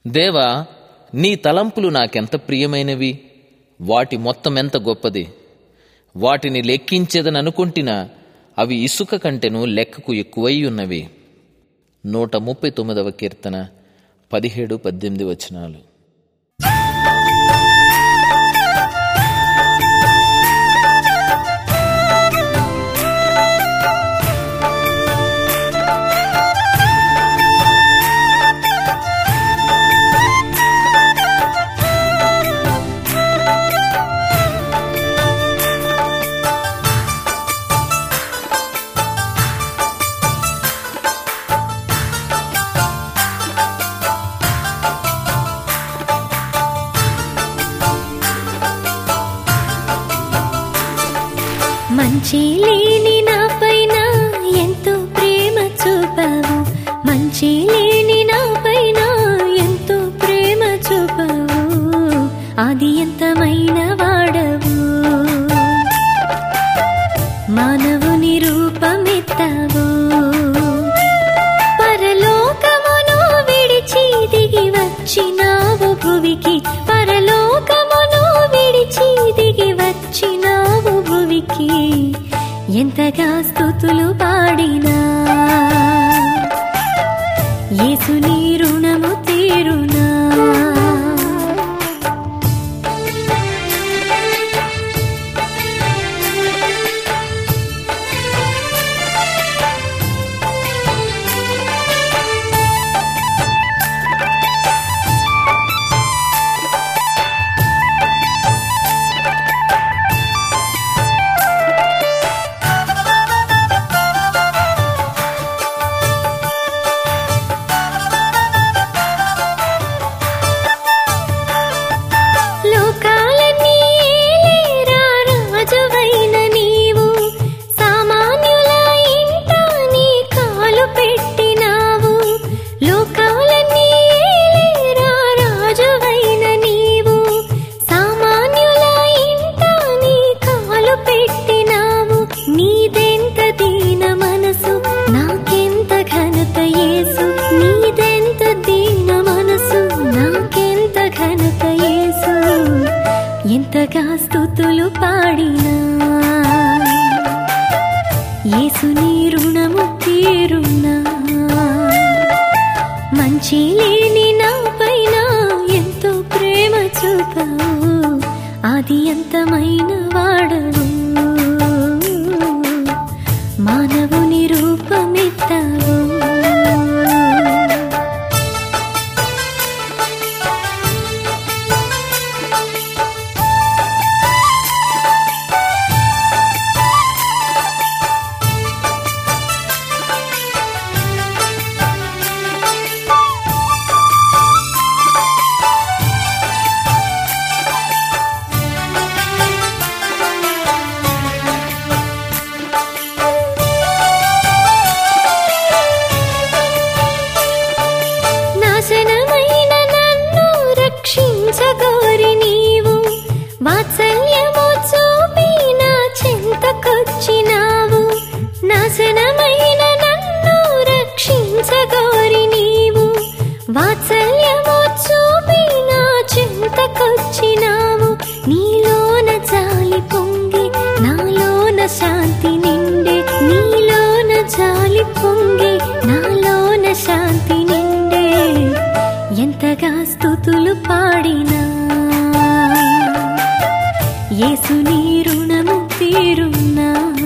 దేవా నీ తలంపులు నాకెంత ప్రియమైనవి వాటి మొత్తం ఎంత గొప్పది వాటిని లెక్కించేదననుకుంటినా అవి ఇసుక కంటెను లెక్కకు ఎక్కువై ఉన్నవి నూట ముప్పై తొమ్మిదవ కీర్తన పదిహేడు పద్దెనిమిది వచనాలు మంచి లేని నా పైన ఎంతో ప్రేమ చూపావు మంచి లేని నా పైన ఎంతో ప్రేమ చూపావు అది ఎంతమైన వాడవు మానవుని రూపమెత్తావు పరలోకమును విడిచి దిగి వచ్చినావు భువికి పరలోకమును విడిచి దిగి వచ్చినావు భువికి ఎంతగా స్థుతులు పాడినా యేసుని రుణము తీరునా లోకాలన్నీ ఏలేరా రాజువైన నీవు సామాన్యుల ఇంట నీ కాలు పెట్టినావు లోకాలన్నీ ఏలేరా రాజువైన నీవు సామాన్యుల ఇంట నీ కాలు పెట్టినావు నీదెంత దీన మనసు నాకెంత ఘనత యేసు నీదెంత దీన మనసు నాకెంత ఘనత యేసు ఎంతగా స్థుతులు పాడినా యేసు నీ రుణము తీరునా మంచి లేని నా పైన ఎంతో ప్రేమ చూపావు అది అంతమైన వాడవు మానవుని రూపమెత్తావు నాశనమైన నన్ను రక్షించగోరి నీవు వాత్సల్యము చూపి నా చెంతకొచ్చినావు నాశనమైన నన్ను రక్షించగోరి నీవు వాత్సల్యము చూపి నా చెంతకొచ్చినావు నీలోన జాలి పొంగి నాలోన శాంతి నిండే నీలోన జాలి పొంగి నాలోన శాంతి నిండే ఎంతగా స్థుతులు పాడినా యేసు నీ రుణము తీరునా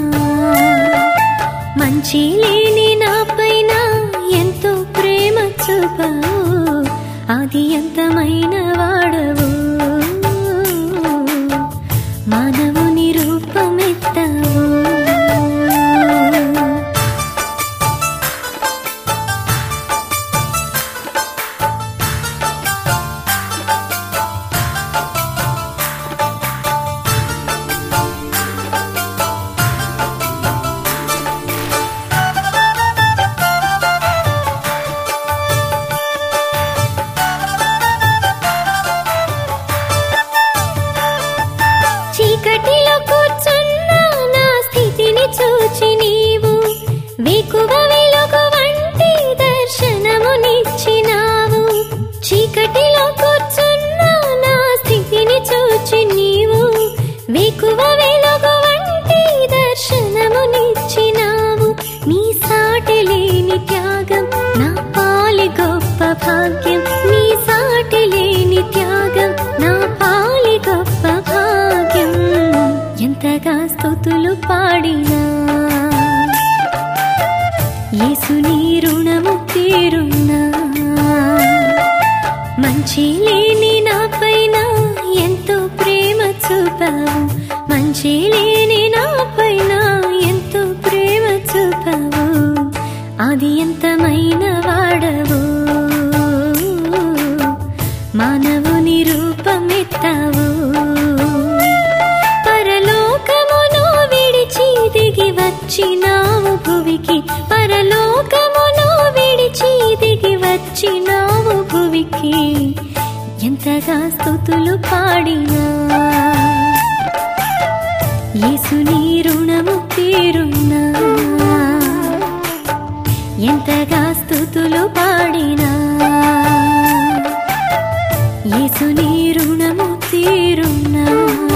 మంచి లేని నా పైన ఎంతో ప్రేమ చూపావు అది ఎంతమైన వాడవు మానవుని రూపమెత్తావు ఇంటిలో కూర్చున్న నా స్థితిని చూచి నీవు వేకువ వెలుగు వంటి దర్శనమునిచ్చినావు నీ సాటి లేని త్యాగం నా పాలి గొప్ప భాగ్యం నీ సాటి లేని త్యాగం నా పాలి గొప్ప భాగ్యం ఎంతగా స్థుతులు పాడినా యేసు నీ రుణము తీరున్నా మంచి లేని నా పైన ఎంతో ప్రేమ చూపావు మంచి లేని నా పైన ఎంతో ప్రేమ చూపావు అది ఎంతమైన వాడవు మానవుని రూపమెత్తావు పరలోకమును విడిచి దిగి వచ్చినావు భువికి పరలోకమును విడిచి దిగి వచ్చినావు భువికి ఎంతగా స్థుతులు పాడినా యేసు నీ రుణము తీరున్నా ఎంతగా స్థుతులు పాడినా యేసు నీ రుణము తీరున్నా